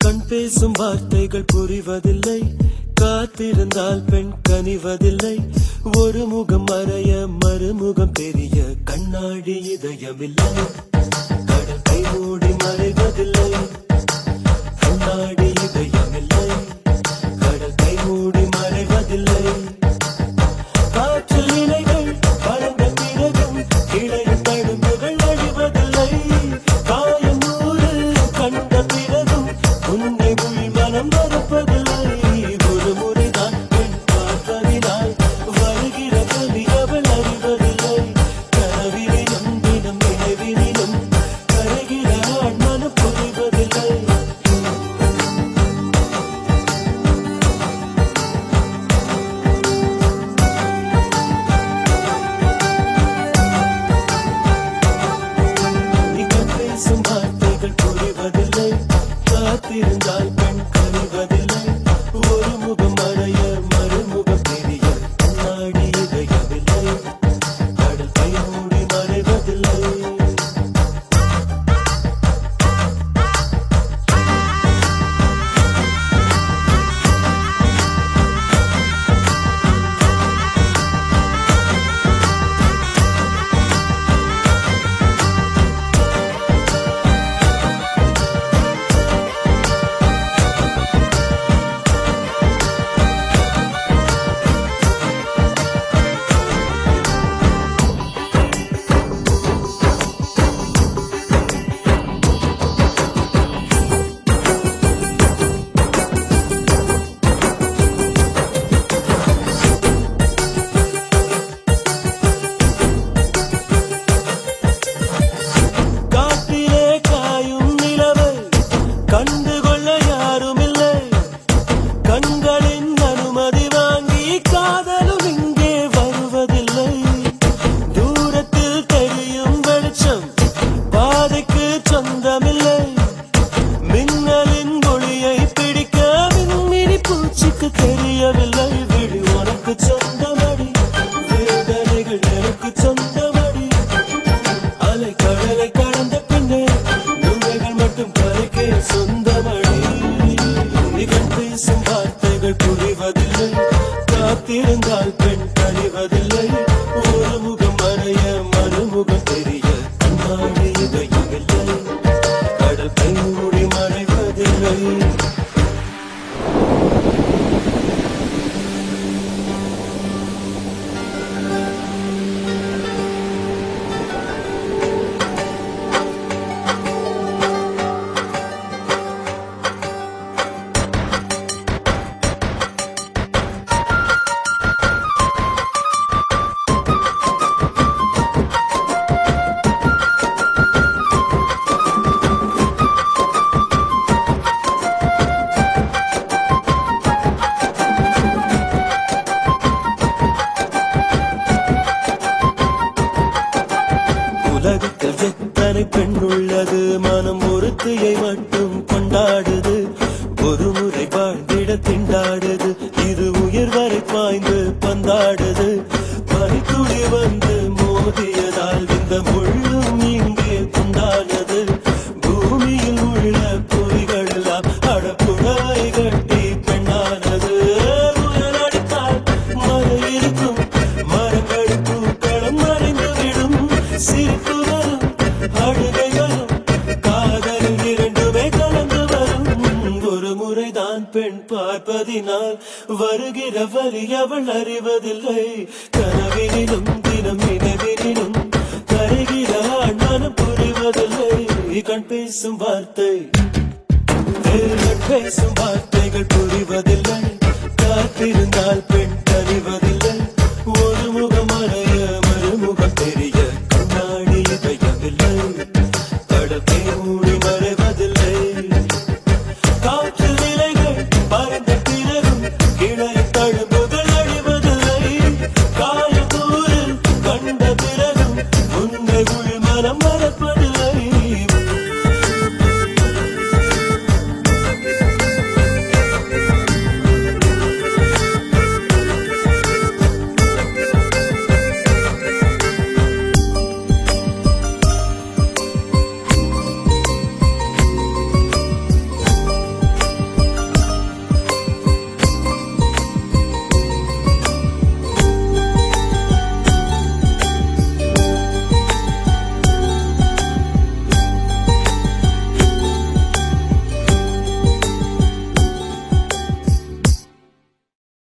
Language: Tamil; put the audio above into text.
கண் பேசும் வார்த்தைகள் புரிவதில்லை காத்திருந்தால் பெண் கனிவதில்லை ஒரு முகம் மறைய மறுமுகம் தெரிய கண்ணாடி இதயமில்லை கடல் கை மூடி மறைவதில்லை கண்ணாடி இதயமில்லை கடல் கை மூடி மறைவதில்லை காற்றில் இலைகள் பறந்த பிறகும் இளையும் தழும்புகள் அழிவதில்லை காயம் நூறு கண்ட பிறகும் உன்னை உள் மனம் மறப்பதில்லை ஒரு முறைதான் பெண் பார்ப்பதினால் வருகிற கவி அவள் அறிவதில்லை கனவினிலும் தினம் நினைவினிலும் கருகிற ஆண் மனம் புரிவதில்லை இவன் பேசும் வார்த்தைகள் புரிவதில்லை காத்திருந்தால் பெண் கனிவதில்லை ஒரு முகம் மறைய மறுமுகம் தெரிய கண்ணாடி இதயமில்லை கடல் கை மூடி மறைவதில்லை காட்டிலே காயும் நிலவை கண்டுகொள்ள யாருமில்லை கண்களின் அனுமதி வாங்கி காதலும் இங்கே வருவதில்லை தூரத்தில் தெரியும் வெளிச்சம் பாதைக்கு சொந்தமில்லை மின்னலின் ஒளியை பிடிக்க மின்மினி பூச்சிக்கு தெரியவில்லை விழி உனக்கு சொந்தமடி வேதனைகள் எனக்கு சொந்தமடி அலை கடலை கடந்த பின்னே நுழைகள் மட்டும் கரைக்கே சொந்தமடி இவன் பேசும் வார்த்தைகள் புரிவதில்லை காத்திருந்தால் பெண் கழிவதில்லை ஒரு முகம் மறைய மறுமுகம் தெரிய கண்ணாடி இதயமில்லை கடல் கை மூடி மறைவதில்லை உலகத்தில் எத்தனை பெண் உள்ளது மனம் ஒருத்தியை மட்டும் கொண்டாடுது ஒரு முறை வாழ்ந்திட திண்டாடுது இது உயிர் வரை பாய்ந்து பந்தாடுது பனித்துளி வந்து மோதியதால் இந்த முள்ளும் இங்கே துண்டானது பூமியில் உள்ள பொறிகள் எல்லாம் அடப்புடவை கட்டி பெண்ணானது புயல் அடித்தால் மழை இருக்கும் மரங்கள் பூக்களும் மறைந்துவிடும் சிரிப்புகளும் அழுகைகளும் காதலில் இரண்டுமே கலந்து வரும் ஒரு முறைதான் பெண் பார்ப்பதினால் வருகிற வழி அவள் அறிவதில்லை கனவினிலும் தினம் நினைவினிலும் கருகிற ஆண்மனம் புரிவதில்லை கண் பேசும் வார்த்தை தேவன் பேசும் வார்த்தைகள் புரிவதில்லை காத்திருந்தால் பெண்